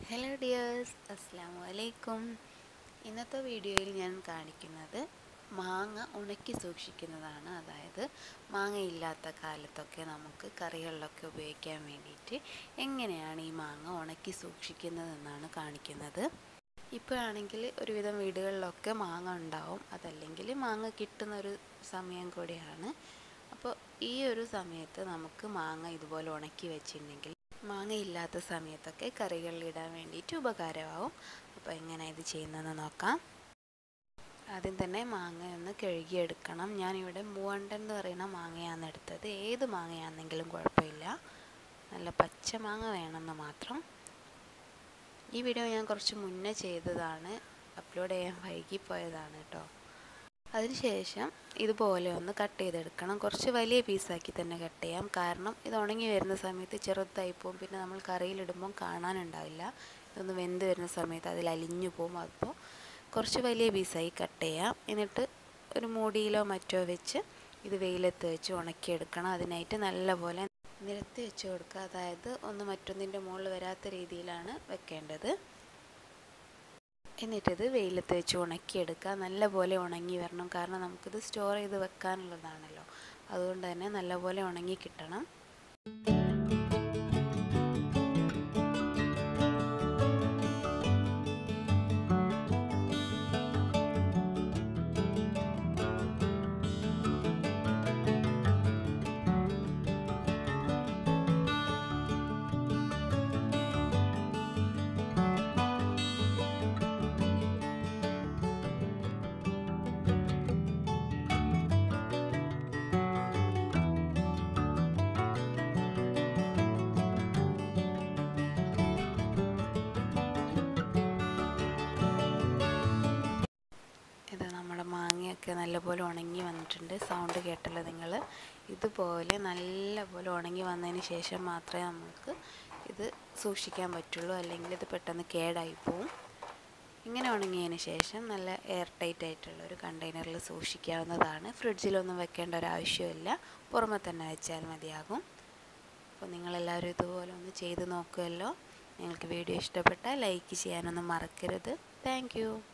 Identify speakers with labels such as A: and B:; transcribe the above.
A: hello dears അസ്സാം വലൈക്കും ഇന്നത്തെ വീഡിയോയിൽ ഞാൻ കാണിക്കുന്നത് മാങ്ങ ഉണക്കി സൂക്ഷിക്കുന്നതാണ് അതായത് മാങ്ങ ഇല്ലാത്ത കാലത്തൊക്കെ നമുക്ക് കറികളിലൊക്കെ ഉപയോഗിക്കാൻ വേണ്ടിയിട്ട് എങ്ങനെയാണ് ഈ മാങ്ങ ഉണക്കി സൂക്ഷിക്കുന്നതെന്നാണ് കാണിക്കുന്നത് ഇപ്പോഴാണെങ്കിൽ ഒരുവിധം വീടുകളിലൊക്കെ മാങ്ങ ഉണ്ടാവും അതല്ലെങ്കിൽ മാങ്ങ കിട്ടുന്ന ഒരു സമയം കൂടിയാണ് അപ്പോൾ ഈ ഒരു സമയത്ത് നമുക്ക് മാങ്ങ ഇതുപോലെ ഉണക്കി വെച്ചിട്ടുണ്ടെങ്കിൽ മാങ്ങ ഇല്ലാത്ത സമയത്തൊക്കെ കറികളിൽ ഇടാൻ വേണ്ടിയിട്ട് ഉപകാരമാവും അപ്പോൾ എങ്ങനെ ഇത് ചെയ്യുന്നതെന്ന് നോക്കാം ആദ്യം തന്നെ മാങ്ങ ഒന്ന് കഴുകിയെടുക്കണം ഞാനിവിടെ മൂവണ്ടൻ എന്ന് പറയുന്ന മാങ്ങയാണ് എടുത്തത് ഏത് മാങ്ങയാണെന്നെങ്കിലും കുഴപ്പമില്ല നല്ല പച്ച മാങ്ങ വേണമെന്ന് മാത്രം ഈ വീഡിയോ ഞാൻ കുറച്ച് മുന്നേ ചെയ്തതാണ് അപ്ലോഡ് ചെയ്യാൻ വൈകിപ്പോയതാണ് കേട്ടോ അതിനുശേഷം ഇതുപോലെ ഒന്ന് കട്ട് ചെയ്തെടുക്കണം കുറച്ച് വലിയ പീസാക്കി തന്നെ കട്ട് ചെയ്യാം കാരണം ഇത് ഉണങ്ങി വരുന്ന സമയത്ത് ചെറുതായി പോകും പിന്നെ നമ്മൾ കറിയിലിടുമ്പം കാണാനുണ്ടാവില്ല ഇതൊന്ന് വെന്ത് വരുന്ന സമയത്ത് അതിൽ അലിഞ്ഞു പോകും അപ്പോൾ കുറച്ച് വലിയ പീസായി കട്ട് ചെയ്യാം എന്നിട്ട് ഒരു മൂടിയിലോ മറ്റോ വെച്ച് ഇത് വെയിലത്ത് വെച്ച് ഉണക്കിയെടുക്കണം അതിനായിട്ട് നല്ലപോലെ നിരത്തി വെച്ച് കൊടുക്കുക അതായത് ഒന്ന് മറ്റൊന്നിൻ്റെ മുകളിൽ വരാത്ത രീതിയിലാണ് വെക്കേണ്ടത് എന്നിട്ടിത് വെയിലത്ത് വെച്ച് ഉണക്കിയെടുക്കുക നല്ലപോലെ ഉണങ്ങി വരണം കാരണം നമുക്കിത് സ്റ്റോർ ചെയ്ത് വെക്കാനുള്ളതാണല്ലോ അതുകൊണ്ട് തന്നെ നല്ലപോലെ ഉണങ്ങി കിട്ടണം ഇത് നമ്മുടെ മാങ്ങയൊക്കെ നല്ലപോലെ ഉണങ്ങി വന്നിട്ടുണ്ട് സൗണ്ട് കേട്ടല്ലോ നിങ്ങൾ ഇതുപോലെ നല്ലപോലെ ഉണങ്ങി വന്നതിന് ശേഷം മാത്രമേ നമുക്ക് ഇത് സൂക്ഷിക്കാൻ പറ്റുള്ളൂ അല്ലെങ്കിൽ ഇത് പെട്ടെന്ന് കേടായി പോവും ഇങ്ങനെ ഉണങ്ങിയതിന് ശേഷം നല്ല എയർ ടൈറ്റ് ആയിട്ടുള്ള ഒരു കണ്ടെയ്നറിൽ സൂക്ഷിക്കാവുന്നതാണ് ഫ്രിഡ്ജിലൊന്നും വെക്കേണ്ട ഒരു ആവശ്യമില്ല പുറമെ തന്നെ വെച്ചാൽ മതിയാകും അപ്പോൾ നിങ്ങളെല്ലാവരും ഇതുപോലെ ഒന്ന് ചെയ്ത് നോക്കുമല്ലോ നിങ്ങൾക്ക് വീഡിയോ ഇഷ്ടപ്പെട്ടാൽ ലൈക്ക് ചെയ്യാനൊന്നും മറക്കരുത് താങ്ക്